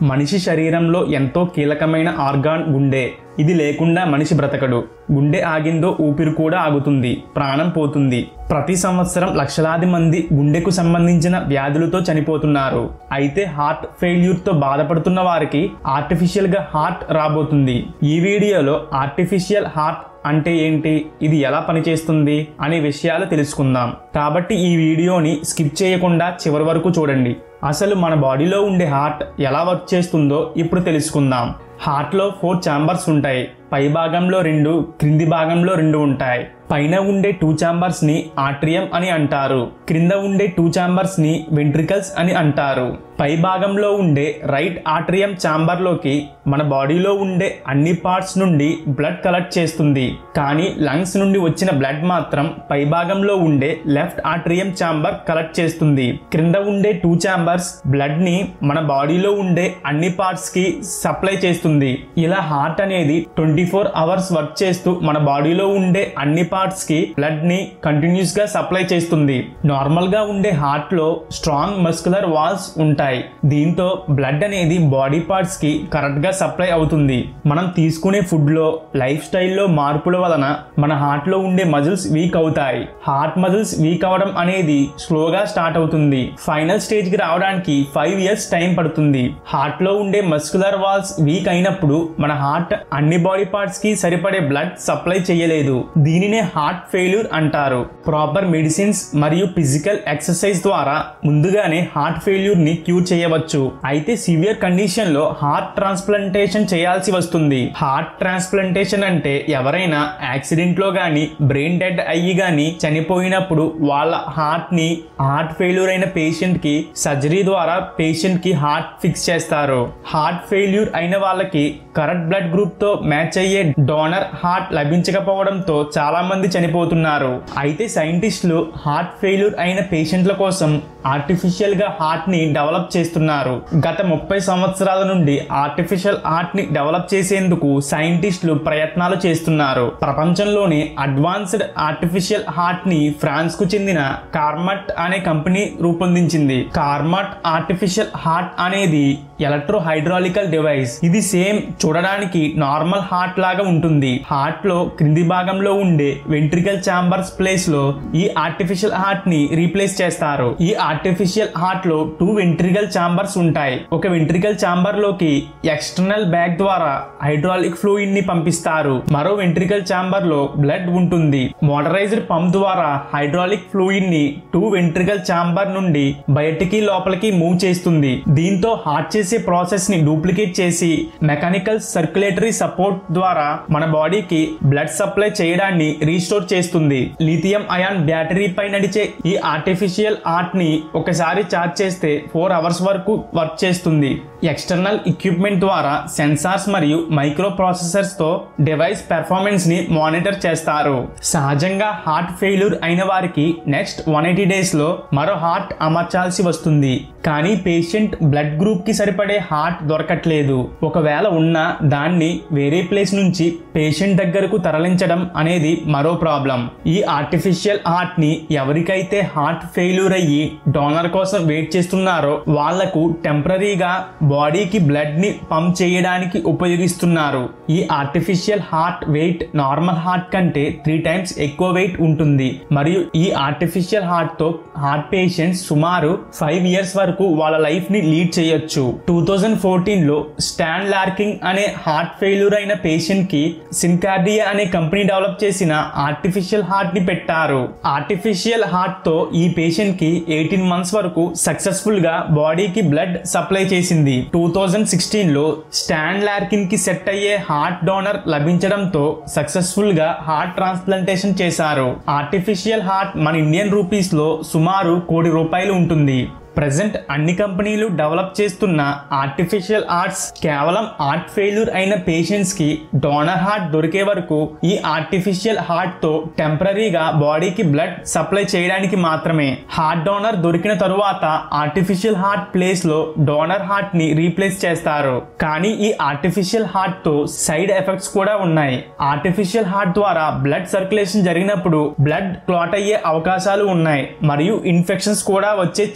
మనిషి శరీరంలో ఎంతో కీలకమైన ఆర్గాన్ గుండె ఇది లేకుండా మనిషి బ్రతకడు గుండె ఆగిందో ఊపిరి కూడా ఆగుతుంది ప్రాణం పోతుంది ప్రతి సంవత్సరం లక్షలాది మంది గుండెకు సంబంధించిన వ్యాధులతో చనిపోతున్నారు అయితే హార్ట్ ఫెయిల్యూర్తో బాధపడుతున్న వారికి ఆర్టిఫిషియల్గా హార్ట్ రాబోతుంది ఈ వీడియోలో ఆర్టిఫిషియల్ హార్ట్ అంటే ఏంటి ఇది ఎలా పనిచేస్తుంది అనే విషయాలు తెలుసుకుందాం కాబట్టి ఈ వీడియోని స్కిప్ చేయకుండా చివరి వరకు చూడండి అసలు మన బాడీలో ఉండే హార్ట్ ఎలా వర్క్ చేస్తుందో ఇప్పుడు తెలుసుకుందాం హార్ట్లో ఫోర్ ఛాంబర్స్ ఉంటాయి పై భాగంలో రెండు క్రింది భాగంలో రెండు ఉంటాయి పైన ఉండే టూ ఛాంబర్స్ ని ఆట్రియం అని అంటారు క్రింద ఉండే టూ ఛాంబర్స్ ని వెంట్రికల్స్ అని అంటారు పై భాగంలో ఉండే రైట్ ఆట్రియం ఛాంబర్ లోకి మన బాడీలో ఉండే అన్ని పార్ట్స్ నుండి బ్లడ్ కలెక్ట్ చేస్తుంది కానీ లంగ్స్ నుండి వచ్చిన బ్లడ్ మాత్రం పై భాగంలో ఉండే లెఫ్ట్ ఆట్రియం ఛాంబర్ కలెక్ట్ చేస్తుంది క్రింద ఉండే టూ ఛాంబర్స్ బ్లడ్ ని మన బాడీలో ఉండే అన్ని పార్ట్స్ కి సప్లై చేస్తుంది ఇలా హార్ట్ అనేది ట్వంటీ ఫోర్ అవర్స్ వర్క్ చేస్తూ మన బాడీలో ఉండే అన్ని పార్ట్స్ కి బ్లడ్ ని కంటిన్యూస్ గా సప్లై చేస్తుంది నార్మల్ గా ఉండే హార్ట్ లో స్ట్రాంగ్ మస్కులర్ వాల్స్ ఉంటాయి దీంతో బ్లడ్ అనేది బాడీ పార్ట్స్ కి కరెక్ట్ గా సప్లై అవుతుంది మనం తీసుకునే ఫుడ్ లో లైఫ్ స్టైల్లో మార్పుల వలన మన హార్ట్ లో ఉండే మజిల్స్ వీక్ అవుతాయి హార్ట్ మజిల్స్ వీక్ అవడం అనేది స్లోగా స్టార్ట్ అవుతుంది ఫైనల్ స్టేజ్ కి రావడానికి ఫైవ్ ఇయర్స్ టైం పడుతుంది హార్ట్ లో ఉండే మస్కులర్ వాల్స్ వీక్ అయినప్పుడు మన హార్ట్ అన్ని బాడీ పార్ట్స్ కి సరిపడే బ్లడ్ సప్లై చేయలేదు దీనినే హార్ట్ ఫెయిల్యూర్ అంటారు ప్రాపర్ మెడిసిన్స్ మరియు ఫిజికల్ ఎక్సర్సైజ్ ద్వారా ముందుగానే హార్ట్ ఫెయిల్యూర్ ని క్యూర్ చేయవచ్చు అయితే సివియర్ కండిషన్ లో హార్ట్ ట్రాన్స్ప్లాంటేషన్ చేయాల్సి వస్తుంది హార్ట్ ట్రాన్స్ప్లాంటేషన్ అంటే ఎవరైనా యాక్సిడెంట్ లో గాని బ్రెయిన్ డెడ్ అయ్యి గాని చనిపోయినప్పుడు వాళ్ళ హార్ట్ ని హార్ట్ ఫెయిల్యూర్ అయిన పేషెంట్ కి సర్జరీ ద్వారా పేషెంట్ కి హార్ట్ ఫిక్స్ చేస్తారు హార్ట్ ఫెయిల్యూర్ అయిన వాళ్ళకి కరెక్ట్ బ్లడ్ గ్రూప్ తో మ్యాచ్ అయ్యే డోనర్ హార్ట్ లభించకపోవడంతో చాలా మంది చనిపోతున్నారు అయితే సైంటిస్టులు హార్ట్ ఫెయిల్యూర్ అయిన పేషెంట్ల కోసం ఆర్టిఫిషియల్ గా హార్ట్ ని డెవలప్ చేస్తున్నారు గత ముప్పై సంవత్సరాల నుండి ఆర్టిఫిషియల్ హార్ట్ ని డెవలప్ చేసేందుకు సైంటిస్టులు ప్రయత్నాలు చేస్తున్నారు ప్రపంచంలోని అడ్వాన్స్డ్ ఆర్టిఫిషియల్ హార్ట్ ని ఫ్రాన్స్ కు చెందిన కార్మట్ అనే కంపెనీ రూపొందించింది కార్మట్ ఆర్టిఫిషియల్ హార్ట్ అనేది ఎలక్ట్రో హైడ్రాలికల్ డివైస్ ఇది సేమ్ చూడడానికి నార్మల్ హార్ట్ లాగా ఉంటుంది హార్ట్ లో క్రింది భాగంలో ఉండే వెంట్రికల్ చాంబర్స్ ప్లేస్ లో ఈ ఆర్టిఫిషియల్ హార్ట్ ని రీప్లేస్ చేస్తారు ఈ ఆర్టిఫిషియల్ హార్ట్ లో టూ వెంట్రికల్ చాంబర్స్ ఉంటాయి ఒక వెంట్రికల్ చాంబర్ లోకి ఎక్స్టర్నల్ బ్యాగ్ ద్వారా హైడ్రాలిక్ ఫ్లూయిడ్ ని పంపిస్తారు మరో వెంట్రికల్ చాంబర్ లో బ్లడ్ ఉంటుంది మోటరైజ్డ్ పంప్ ద్వారా హైడ్రాలిక్ ఫ్లూయిడ్ ని టూ వెంట్రికల్ చాంబర్ నుండి బయటికి లోపలికి మూవ్ చేస్తుంది దీంతో హార్ట్ చేసే ప్రాసెస్ ని డూప్లికేట్ చేసి మెకానికల్ సర్క్యులేటరీ సపోర్ట్ ద్వారా మన బాడీకి బ్లడ్ సప్లై చేయడాన్ని రీస్టోర్ చేస్తుంది లిథియం అయాన్ బ్యాటరీ పై నడిచే ఈ ఆర్టిఫిషియల్ హార్ట్ ని ఒకసారి ఛార్జ్ చేస్తే ఫోర్ అవర్స్ వరకు వర్క్ చేస్తుంది ఎక్స్టర్నల్ ఎక్విప్మెంట్ ద్వారా సెన్సార్స్ మరియు మైక్రో ప్రాసెసర్స్ తో డివైస్ పెర్ఫార్మెన్స్ ని మానిటర్ చేస్తారు సహజంగా హార్ట్ ఫెయిల్యూర్ అయిన వారికి నెక్స్ట్ వన్ ఎయిటీ డేస్ లో మరో హార్ట్ అమర్చాల్సి వస్తుంది కానీ పేషెంట్ బ్లడ్ గ్రూప్ కి సరిపడే హార్ట్ దొరకట్లేదు ఒకవేళ ఉన్నా దాన్ని వేరే ప్లేస్ నుంచి పేషెంట్ దగ్గరకు తరలించడం అనేది మరో ప్రాబ్లం ఈ ఆర్టిఫిషియల్ హార్ట్ ని ఎవరికైతే హార్ట్ ఫెయిల్యూర్ అయ్యి డోనర్ కోసం వెయిట్ చేస్తున్నారో వాళ్లకు టెంపరీగా బాడీకి బ్లడ్ ని పంప్ చేయడానికి ఉపయోగిస్తున్నారు ఈ artificial heart weight normal heart కంటే త్రీ టైమ్స్ ఎక్కువ వెయిట్ ఉంటుంది మరియు ఈ ఆర్టిఫిషియల్ హార్ట్ తో హార్ట్ పేషెంట్స్ సుమారు ఫైవ్ ఇయర్స్ వరకు వాళ్ళ లైఫ్ ని లీడ్ చేయొచ్చు టూ థౌజండ్ ఫోర్టీన్ లో స్టాన్ లార్కింగ్ అనే హార్ట్ ఫెయిల్యూర్ అయిన పేషెంట్ కి సిన్కార్డియా అనే కంపెనీ డెవలప్ చేసిన ఆర్టిఫిషియల్ హార్ట్ ని పెట్టారు ఆర్టిఫిషియల్ హార్ట్ తో ఈ పేషెంట్ కి ఎయిటీన్ మంత్స్ వరకు సక్సెస్ఫుల్ గా బాడీకి బ్లడ్ సప్లై చేసింది టూ థౌజండ్ సిక్స్టీన్ లో స్టాన్ లార్కిన్ కి సెట్ అయ్యే హార్ట్ డోనర్ లభించడంతో సక్సెస్ఫుల్ గా హార్ట్ ట్రాన్స్ప్లాంటేషన్ చేశారు ఆర్టిఫిషియల్ హార్ట్ మన ఇండియన్ రూపీస్ లో సుమారు కోటి రూపాయలు ఉంటుంది ప్రజెంట్ అన్ని కంపెనీలు డెవలప్ చేస్తున్న ఆర్టిఫిషియల్ హార్ట్స్ కేవలం హార్ట్ ఫెయిల్యూర్ అయిన పేషెంట్స్ కి డోనర్ హార్ట్ దొరికే వరకు ఈ ఆర్టిఫిషియల్ హార్ట్ తో టెంపరీగా బాడీకి బ్లడ్ సప్లై చేయడానికి మాత్రమే హార్ట్ డోనర్ దొరికిన తరువాత ఆర్టిఫిషియల్ హార్ట్ ప్లేస్ లో డోనర్ హార్ట్ ని రీప్లేస్ చేస్తారు కానీ ఈ ఆర్టిఫిషియల్ హార్ట్ తో సైడ్ ఎఫెక్ట్స్ కూడా ఉన్నాయి ఆర్టిఫిషియల్ హార్ట్ ద్వారా బ్లడ్ సర్క్యులేషన్ జరిగినప్పుడు బ్లడ్ క్లాట్ అయ్యే అవకాశాలు ఉన్నాయి మరియు ఇన్ఫెక్షన్స్ కూడా వచ్చే ఛాన్స్ ఉంది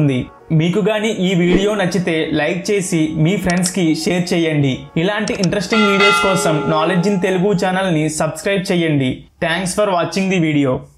వస్తుంది మీకు గాని ఈ వీడియో నచ్చితే లైక్ చేసి మీ ఫ్రెండ్స్కి షేర్ చేయండి ఇలాంటి ఇంట్రెస్టింగ్ వీడియోస్ కోసం నాలెడ్జ్ ఇన్ తెలుగు ఛానల్ని సబ్స్క్రైబ్ చేయండి thanks for watching the video